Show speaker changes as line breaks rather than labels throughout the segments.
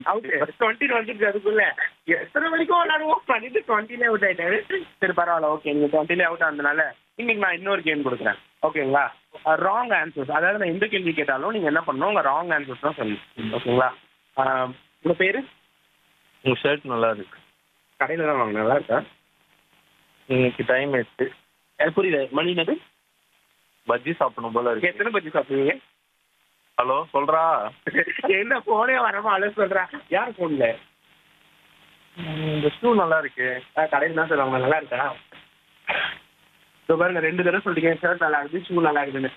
Out twenty வந்துருக்கு அதுக்குள்ள எத்தனை வரைக்கும் விளையாடுவோம் பண்ணிட்டு டுவெண்ட்டிலே அவுட் ஆயிட்டாரு சரி பரவாயில்ல ஓகே நீங்க டுவெண்ட்டிலே அவுட் ஆனதுனால இன்னைக்கு நான் இன்னொரு கேம் கொடுக்குறேன் ஓகேங்களா ராங் ஆன்சர்ஸ் அதாவது நான் எந்த கேள்வி கேட்டாலும் நீங்க என்ன பண்ணணும் உங்க ராங் ஆன்சர்ஸ் தான் சொல்லணும் ஓகேங்களா ஆஹ், உங்க பேரு
உங்க ஷர்ட் நல்லா இருக்கு
கடையில தான் வாங்க நல்லா இருக்கா
இன்னைக்கு டைம் ஆயிடுச்சு
எனக்கு புரியல மணி என்னது
பஜ்ஜி சாப்பிடணும் போல இருக்கு
எத்தனை பஜ்ஜி சாப்பிடுவீங்க
ஹலோ சொல்றா
என்ன போனே வரமா அழகு சொல்றா யார் போன்ல
ம், இந்த ஷூ நல்லா இருக்கு
கடையில் தான் சொல்லுவாங்க நல்லா இருக்கா இதோ பாருங்க ரெண்டு தடவை சொல்லிட்டீங்க ஷர்ட் நல்லா இருக்கு ஷூ நல்லா இருக்குன்னு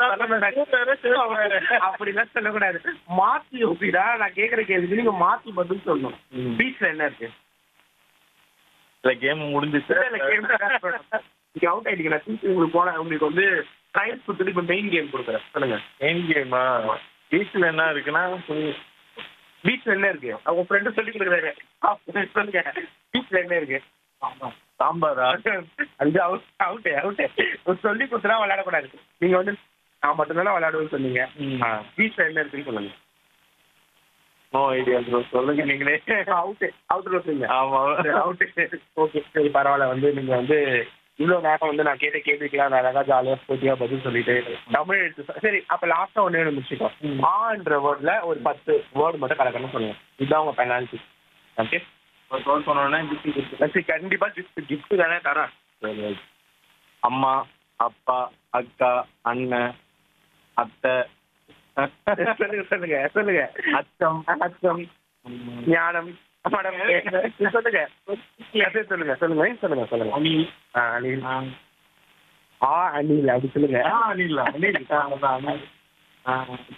அப்படிலாம் சொல்லக்கூடாது மாத்தி ஒப்பிடா நான் கேக்குற கேள்விக்கு நீங்க மாத்தி பதில் சொல்லணும்
ம்.
பீச்ல என்ன இருக்கு
இல்ல கேம் முடிஞ்சிச்சு
நீங்க அவுட் ஆயிட்டீங்க நான் திருப்பி உங்களுக்கு போன உங்களுக்கு வந்து ட்ரையல்ஸ் கொடுத்துட்டு இப்போ மெயின் கேம் கொடுக்குறேன் சொல்லுங்க
மெயின் கேமா பீச்ல என்ன இருக்குன்னா
பீச்ல என்ன இருக்கு அவங்க ஃப்ரெண்டு சொல்லி கொடுக்குறாரு அப்ப சொல்லுங்க பீச்ல என்ன இருக்கு
சாம்பாரா
அது அவுட் அவுட் அவுட் சொல்லி கொடுத்துலாம் விளையாடக்கூடாது நீங்க வந்து நான் மட்டும்தானே விளையாடுவேன்னு சொன்னீங்க
ம்.
பீச்ல என்ன இருக்குன்னு சொல்லுங்க
நோ ஐடியா ப்ரோ சொல்லுங்க நீங்களே
அவுட் அவுட் ரோட்டுங்க
ஆமா
அவுட் ஓகே சரி பரவாயில்ல வந்து நீங்க வந்து இவ்வளவு நேரம் வந்து நான் கேட்ட கேள்விக்கெல்லாம் நான் அழகா ஜாலியா ஸ்போர்ட்டியா பதில் சொல்லிட்டு தமிழ் எழுத்து சொ- சரி அப்ப லாஸ்டா ஒண்ணு ஒன்று முடிச்சுக்கோ
ம்.
ஆன்ற வேர்ட்ல ஒரு பத்து வேர்டு மட்டும் கலக்கணும் சொல்லுங்க இதுதான் உங்க பெனால்டி ஓகே
கால் பண்ணோன்னே பிஸி
சரி கண்டிப்பா கிஃப்ட் கிஃப்ட் தானே தரேன்
அம்மா அப்பா அக்கா அண்ணன் அத்தை
சொல்லுங்க சொல்லுங்க சொல்லுங்க
அச்சம்
அச்சம் ஞானம் மடம் சொல்லுங்க அது சொல்லுங்க சொல்லுங்க சொல்லுங்க சொல்லுங்க
அணில்
ஆ, அணில் ஆ அணில் அப்படி சொல்லுங்க
ஆ, அணில் அணில் அதான், அணில். ஆ.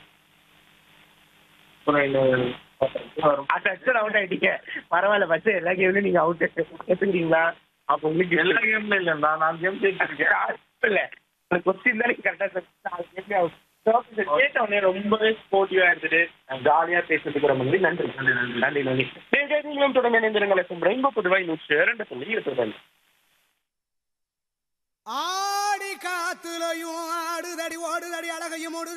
அப்புறம் இந்த
அச்சர் அவுட் ஆயிட்டீங்க பரவாயில்ல பச்சை எல்லா கேம்லயும் நீங்க அவுட் எடுத்துக்கிறீங்களா அப்ப உங்களுக்கு
எல்லா கேம்ல இல்ல நான் நாலு கேம் ஜெயிச்சிருக்கேன்
இல்ல அந்த கொஸ்டின் தான் நீங்க கரெக்டா கேட்ட உடனே ரொம்பவே ஸ்போர்ட்டிவா இருந்துட்டு ஜாலியா பேசுறதுக்கு ரொம்ப நன்றி நன்றி நன்றி நன்றி நன்றி நீங்களும் தொடர்ந்து இணைந்திருங்கள் ரெயின்போ புதுவாய் நூற்றி இரண்டு புள்ளி இருக்கிறது
ஆடி காத்துலையும் ஆடுதடி ஓடுதடி அழகையும் ஓடு